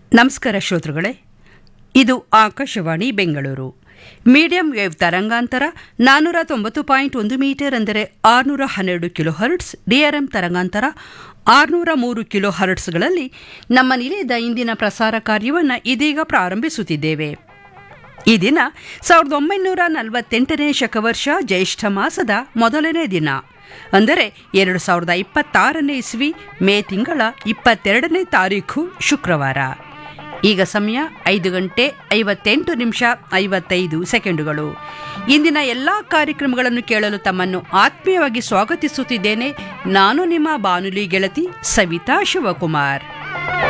ನಮಸ್ಕಾರ ಶ್ರೋತೃಗಳೇ ಇದು ಆಕಾಶವಾಣಿ ಬೆಂಗಳೂರು ಮೀಡಿಯಂ ವೇವ್ ತರಂಗಾಂತರ ನಾನ್ನೂರ ತೊಂಬತ್ತು ಪಾಯಿಂಟ್ ಒಂದು ಮೀಟರ್ ಅಂದರೆ ಆರುನೂರ ಹನ್ನೆರಡು ಕಿಲೋ ಹರ್ಟ್ಸ್ ಡಿಆರ್ಎಂ ತರಂಗಾಂತರ ಆರುನೂರ ಮೂರು ಕಿಲೋ ಹರ್ಟ್ಸ್ಗಳಲ್ಲಿ ನಮ್ಮ ನಿಲಯದ ಇಂದಿನ ಪ್ರಸಾರ ಕಾರ್ಯವನ್ನು ಇದೀಗ ಪ್ರಾರಂಭಿಸುತ್ತಿದ್ದೇವೆ ಈ ದಿನ ಸಾವಿರದ ಒಂಬೈನೂರ ನಲವತ್ತೆಂಟನೇ ಶಕವರ್ಷ ಜ್ಯೇಷ್ಠ ಮಾಸದ ಮೊದಲನೇ ದಿನ ಅಂದರೆ ಎರಡು ಸಾವಿರದ ಇಪ್ಪತ್ತಾರನೇ ಇಸ್ವಿ ಮೇ ತಿಂಗಳ ಇಪ್ಪತ್ತೆರಡನೇ ತಾರೀಖು ಶುಕ್ರವಾರ ಈಗ ಸಮಯ ಐದು ಗಂಟೆ ಐವತ್ತೆಂಟು ನಿಮಿಷ ಐವತ್ತೈದು ಸೆಕೆಂಡುಗಳು ಇಂದಿನ ಎಲ್ಲ ಕಾರ್ಯಕ್ರಮಗಳನ್ನು ಕೇಳಲು ತಮ್ಮನ್ನು ಆತ್ಮೀಯವಾಗಿ ಸ್ವಾಗತಿಸುತ್ತಿದ್ದೇನೆ ನಾನು ನಿಮ್ಮ ಬಾನುಲಿ ಗೆಳತಿ ಸವಿತಾ ಶಿವಕುಮಾರ್